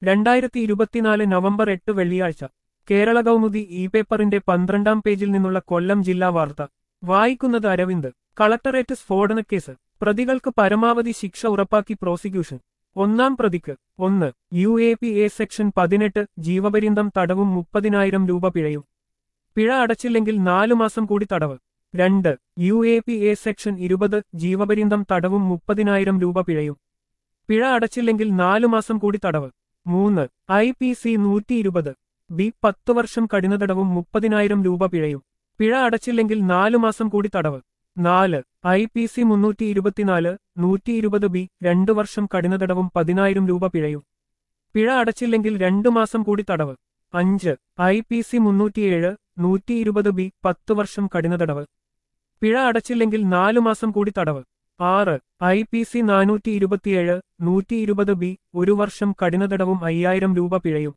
രണ്ടായിരത്തി ഇരുപത്തിനാല് നവംബർ എട്ട് വെള്ളിയാഴ്ച കേരള കൗമുദി ഇ പേപ്പറിന്റെ പന്ത്രണ്ടാം പേജിൽ നിന്നുള്ള കൊല്ലം ജില്ലാ വാർത്ത വായിക്കുന്നത് അരവിന്ദ് കളക്ടറേറ്റ് സ്ഫോടനക്കേസ് പ്രതികൾക്ക് പരമാവധി ശിക്ഷ ഉറപ്പാക്കി പ്രോസിക്യൂഷൻ ഒന്നാം പ്രതിക്ക് ഒന്ന് U A P A section പതിനെട്ട് ജീവപര്യന്തം തടവും മുപ്പതിനായിരം രൂപ പിഴയും പിഴ അടച്ചില്ലെങ്കിൽ നാലു മാസം കൂടി തടവ് രണ്ട് U A P A section ഇരുപത് ജീവപര്യന്തം തടവും മുപ്പതിനായിരം രൂപ പിഴയും പിഴ അടച്ചില്ലെങ്കിൽ നാലു മാസം കൂടി തടവ് മൂന്ന് ഐ പി സി നൂറ്റി ഇരുപത് ബി പത്തു വർഷം കഠിന തടവും മുപ്പതിനായിരം രൂപ പിഴയും പിഴ അടച്ചില്ലെങ്കിൽ നാലു മാസം കൂടി തടവ് നാല് ഐ പി സി മുന്നൂറ്റി ഇരുപത്തിനാല് നൂറ്റി ഇരുപത് ബി രണ്ടു വർഷം കഠിന തടവും പതിനായിരം രൂപ പിഴയും പിഴ അടച്ചില്ലെങ്കിൽ രണ്ടു മാസം കൂടി തടവ് അഞ്ച് ഐ പി സി മുന്നൂറ്റിയേഴ് നൂറ്റി ഇരുപത് ബി പത്തു വർഷം കഠിന തടവ് പിഴ അടച്ചില്ലെങ്കിൽ നാലു മാസം കൂടി തടവ് ആറ് ഐ പി സി നാനൂറ്റി ഇരുപത്തിയേഴ് നൂറ്റി ഇരുപത് ബി ഒരു വർഷം കഠിന തടവും അയ്യായിരം രൂപ പിഴയും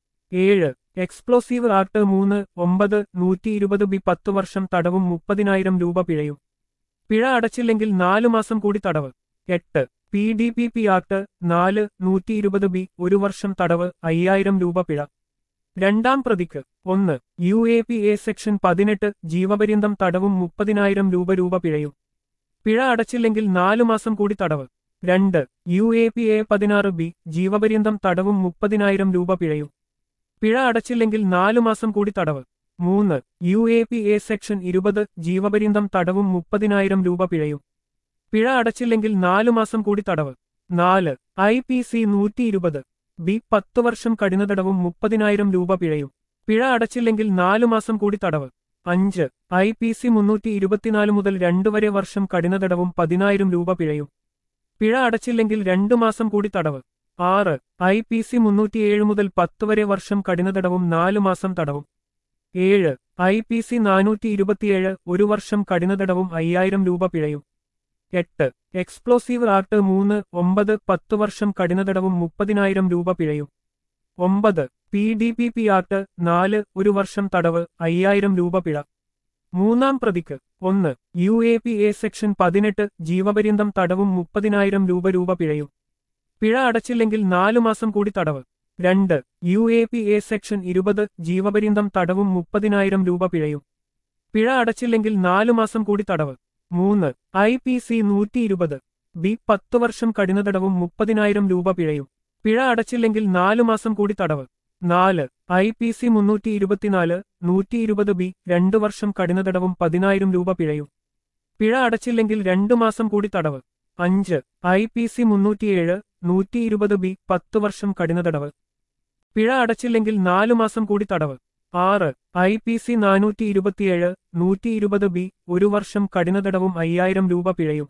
ഏഴ് എക്സ്പ്ലോസീവ് ആക്ട് മൂന്ന് ഒമ്പത് നൂറ്റി ഇരുപത് ബി പത്തു വർഷം തടവും മുപ്പതിനായിരം രൂപ പിഴയും പിഴ അടച്ചില്ലെങ്കിൽ നാലു മാസം കൂടി തടവ് എട്ട് P D P P act നാല് നൂറ്റി ഇരുപത് ബി ഒരു വർഷം തടവ് അയ്യായിരം രൂപ പിഴ രണ്ടാം പ്രതിക്ക് ഒന്ന് U A P A section പതിനെട്ട് ജീവപര്യന്തം തടവും മുപ്പതിനായിരം രൂപ രൂപ പിഴയും പിഴ അടച്ചില്ലെങ്കിൽ നാലു മാസം കൂടി തടവ് രണ്ട് യു എ പി എ പതിനാറ് ബി ജീവപര്യന്തം തടവും മുപ്പതിനായിരം രൂപ പിഴയും പിഴ അടച്ചില്ലെങ്കിൽ നാലു മാസം കൂടി തടവ് മൂന്ന് U A P A section ഇരുപത് ജീവപര്യന്തം തടവും മുപ്പതിനായിരം രൂപ പിഴയും പിഴ അടച്ചില്ലെങ്കിൽ നാലു മാസം കൂടി തടവ് നാല് ഐ പി സി നൂറ്റി ഇരുപത് ബി പത്തു വർഷം കഠിന തടവും മുപ്പതിനായിരം രൂപ പിഴയും പിഴ അടച്ചില്ലെങ്കിൽ നാലു മാസം കൂടി തടവ് അഞ്ച് ഐ പി സി മുന്നൂറ്റി ഇരുപത്തിനാല് മുതൽ രണ്ടു വരെ വർഷം കഠിന തടവും പതിനായിരം രൂപ പിഴയും പിഴ അടച്ചില്ലെങ്കിൽ രണ്ടു മാസം കൂടി തടവ് ആറ് ഐ പി സി മുന്നൂറ്റിയേഴ് മുതൽ പത്ത് വരെ വർഷം കഠിന തടവും നാലു മാസം തടവും ഏഴ് ഐ പി സി നാനൂറ്റി ഇരുപത്തിയേഴ് ഒരു വർഷം കഠിന തടവും അയ്യായിരം രൂപ പിഴയും എട്ട് എക്സ്പ്ലോസീവ് ആക്ട് മൂന്ന് ഒമ്പത് പത്ത് വർഷം കഠിന തടവും മുപ്പതിനായിരം രൂപ പിഴയും ഒമ്പത് P D P P act നാല് ഒരു വർഷം തടവ് അയ്യായിരം രൂപ പിഴ മൂന്നാം പ്രതിക്ക് ഒന്ന് U A P A section പതിനെട്ട് ജീവപര്യന്തം തടവും മുപ്പതിനായിരം രൂപ രൂപ പിഴയും പിഴ അടച്ചില്ലെങ്കിൽ നാലു മാസം കൂടി തടവ് രണ്ട് U A P A section ഇരുപത് ജീവപര്യന്തം തടവും മുപ്പതിനായിരം രൂപ പിഴയും പിഴ അടച്ചില്ലെങ്കിൽ നാലു മാസം കൂടി തടവ് മൂന്ന് ഐ പി സി നൂറ്റി ഇരുപത് ബി പത്തു വർഷം കഠിന തടവും മുപ്പതിനായിരം രൂപ പിഴയും പിഴ അടച്ചില്ലെങ്കിൽ നാലു മാസം കൂടി തടവ് നാല് ഐ പി സി മുന്നൂറ്റി ഇരുപത്തിനാല് നൂറ്റി ഇരുപത് ബി രണ്ടു വർഷം കഠിന തടവും പതിനായിരം രൂപ പിഴയും പിഴ അടച്ചില്ലെങ്കിൽ രണ്ടു മാസം കൂടി തടവ് അഞ്ച് ഐ പി സി മുന്നൂറ്റിയേഴ് നൂറ്റി ഇരുപത് ബി പത്തു വർഷം കഠിന തടവ് പിഴ അടച്ചില്ലെങ്കിൽ നാലു മാസം കൂടി തടവ് ആറ് ഐ പി സി നാനൂറ്റി ഇരുപത്തിയേഴ് നൂറ്റി ഇരുപത് ബി ഒരു വർഷം കഠിന തടവും അയ്യായിരം രൂപ പിഴയും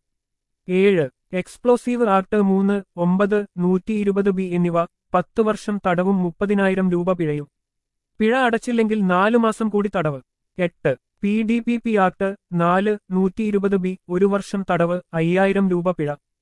ഏഴ് എക്സ്പ്ലോസീവ് ആക്ട് മൂന്ന് ഒമ്പത് നൂറ്റി ഇരുപത് ബി എന്നിവ പത്തു വർഷം തടവും മുപ്പതിനായിരം രൂപ പിഴയും പിഴ അടച്ചില്ലെങ്കിൽ നാലു മാസം കൂടി തടവ് എട്ട് P D P P act നാല് നൂറ്റി ഇരുപത് ബി ഒരു വർഷം തടവ് അയ്യായിരം രൂപ പിഴ